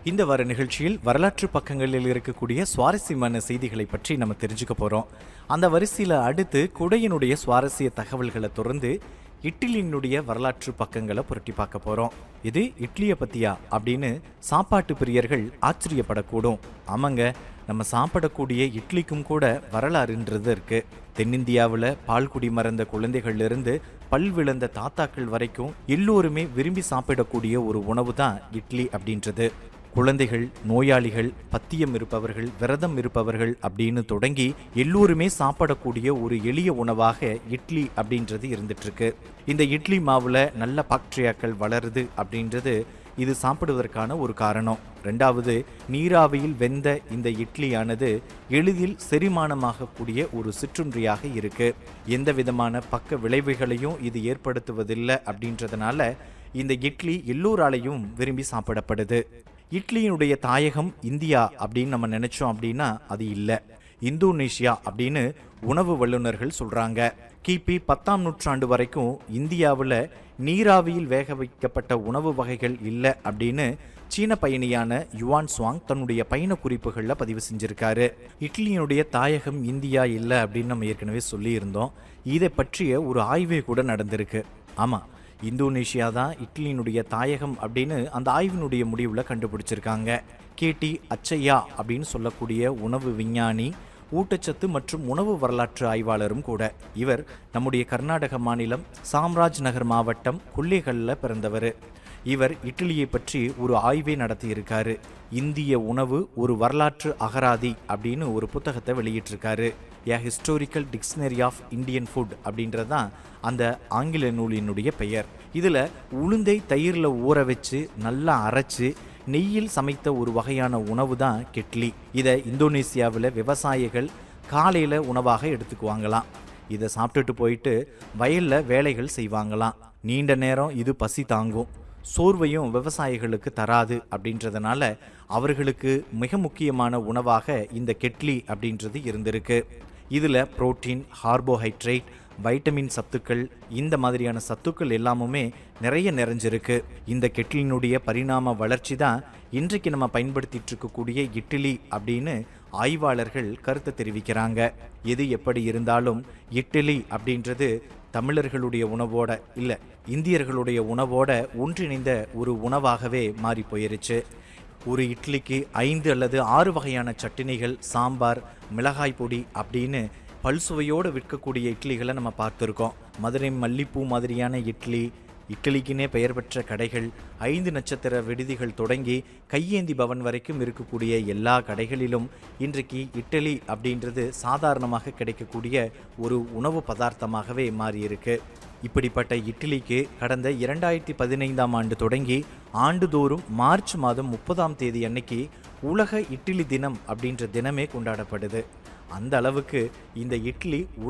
இந்த வார நிகழ்ச்சியில் வரலாற்று பக்கங்களில் இருக்கக்கூடிய சுவாரஸ்யமான செய்திகளை பற்றி நம்ம தெரிஞ்சுக்க போறோம் அந்த வரிசையில் அடுத்து குடையினுடைய சுவாரஸ்ய தகவல்களை தொடர்ந்து இட்லியினுடைய வரலாற்று பக்கங்களை புரட்டி பார்க்க போறோம் இது இட்லியை பத்தியா அப்படின்னு சாப்பாட்டு பிரியர்கள் ஆச்சரியப்படக்கூடும் ஆமாங்க நம்ம சாப்பிடக்கூடிய இட்லிக்கும் கூட வரலாறுன்றது இருக்கு தென்னிந்தியாவில் பால்குடி மறந்த குழந்தைகள்ல இருந்து பல் விழுந்த தாத்தாக்கள் வரைக்கும் எல்லோருமே விரும்பி சாப்பிடக்கூடிய ஒரு உணவு தான் இட்லி அப்படின்றது குழந்தைகள் நோயாளிகள் பத்தியம் இருப்பவர்கள் விரதம் இருப்பவர்கள் அப்படின்னு தொடங்கி எல்லோருமே சாப்பிடக்கூடிய ஒரு எளிய உணவாக இட்லி அப்படின்றது இருந்துட்டு இருக்கு இந்த இட்லி மாவுல நல்ல பாக்டீரியாக்கள் வளருது அப்படின்றது இது சாப்பிடுவதற்கான ஒரு காரணம் ரெண்டாவது நீராவியில் வெந்த இந்த இட்லியானது எளிதில் செரிமானமாகக்கூடிய ஒரு சிற்றுண்டியாக இருக்கு எந்த விதமான பக்க விளைவுகளையும் இது ஏற்படுத்துவதில்லை அப்படின்றதுனால இந்த இட்லி எல்லோராலையும் விரும்பி சாப்பிடப்படுது இட்லியினுடைய தாயகம் இந்தியா அப்படின்னு நம்ம நினைச்சோம் அப்படின்னா அது இல்லை இந்தோனேஷியா அப்படின்னு உணவு வல்லுநர்கள் சொல்றாங்க கிபி பத்தாம் நூற்றாண்டு வரைக்கும் இந்தியாவில் நீராவியில் வேக வைக்கப்பட்ட உணவு வகைகள் இல்லை அப்படின்னு சீன பயணியான யுவான் சுவாங் தன்னுடைய பயண குறிப்புகளில் பதிவு செஞ்சிருக்காரு இட்லியினுடைய தாயகம் இந்தியா இல்லை அப்படின்னு நம்ம ஏற்கனவே சொல்லியிருந்தோம் இதை பற்றிய ஒரு ஆய்வே கூட நடந்திருக்கு ஆமாம் இந்தோனேஷியா தான் இட்லியினுடைய தாயகம் அப்படின்னு அந்த ஆய்வினுடைய முடிவில் கண்டுபிடிச்சிருக்காங்க கேடி அச்சையா அப்படின்னு சொல்லக்கூடிய உணவு விஞ்ஞானி ஊட்டச்சத்து மற்றும் உணவு வரலாற்று ஆய்வாளரும் கூட இவர் நம்முடைய கர்நாடக மாநிலம் சாம்ராஜ் நகர் மாவட்டம் கொல்லேகல்ல பிறந்தவர் இவர் இட்லியை பற்றி ஒரு ஆய்வை நடத்தியிருக்காரு இந்திய உணவு ஒரு வரலாற்று அகராதி அப்படின்னு ஒரு புத்தகத்தை வெளியிட்டிருக்காரு a historical dictionary of Indian food அப்படின்றது தான் அந்த ஆங்கில நூலினுடைய பெயர் இதில் உளுந்தை தயிரில் ஊற வச்சு நல்லா அரைச்சு நெய்யில் சமைத்த ஒரு வகையான உணவு தான் கெட்லி இதை இந்தோனேசியாவில் விவசாயிகள் காலையில் உணவாக எடுத்துக்குவாங்களாம் இதை சாப்பிட்டுட்டு போயிட்டு வயலில் வேலைகள் செய்வாங்களாம் நீண்ட நேரம் இது பசி தாங்கும் சோர்வையும் விவசாயிகளுக்கு தராது அப்படின்றதுனால அவர்களுக்கு மிக முக்கியமான உணவாக இந்த கெட்லி அப்படின்றது இருந்திருக்கு இதில் புரோட்டீன் கார்போஹைட்ரேட் வைட்டமின் சத்துக்கள் இந்த மாதிரியான சத்துக்கள் எல்லாமுமே நிறைய நிறைஞ்சிருக்கு இந்த கெட்லினுடைய பரிணாம வளர்ச்சி தான் இன்றைக்கு நம்ம பயன்படுத்திட்டு இருக்கக்கூடிய இட்லி அப்படின்னு ஆய்வாளர்கள் கருத்தை தெரிவிக்கிறாங்க எது எப்படி இருந்தாலும் இட்லி அப்படின்றது தமிழர்களுடைய உணவோட இல்லை இந்தியர்களுடைய உணவோட ஒன்றிணைந்த ஒரு உணவாகவே மாறி போயிருச்சு ஒரு இட்லிக்கு ஐந்து அல்லது ஆறு வகையான சட்டினிகள் சாம்பார் மிளகாய் பொடி அப்படின்னு பல்சுவையோடு விற்கக்கூடிய இட்லிகளை நம்ம பார்த்துருக்கோம் மதுரை மல்லிப்பூ மாதிரியான இட்லி இட்லிக்குன்னே பெயர் பெற்ற கடைகள் ஐந்து நட்சத்திர விடுதிகள் தொடங்கி கையேந்தி பவன் வரைக்கும் இருக்கக்கூடிய எல்லா கடைகளிலும் இன்றைக்கு இட்லி அப்படின்றது சாதாரணமாக கிடைக்கக்கூடிய ஒரு உணவு பதார்த்தமாகவே மாறியிருக்கு இப்படிப்பட்ட இட்லிக்கு கடந்த இரண்டாயிரத்தி பதினைந்தாம் ஆண்டு தொடங்கி ஆண்டுதோறும் மார்ச் மாதம் முப்பதாம் தேதி அன்னைக்கு உலக இட்லி தினம் அப்படின்ற தினமே கொண்டாடப்படுது அந்த அளவுக்கு இந்த இட்லி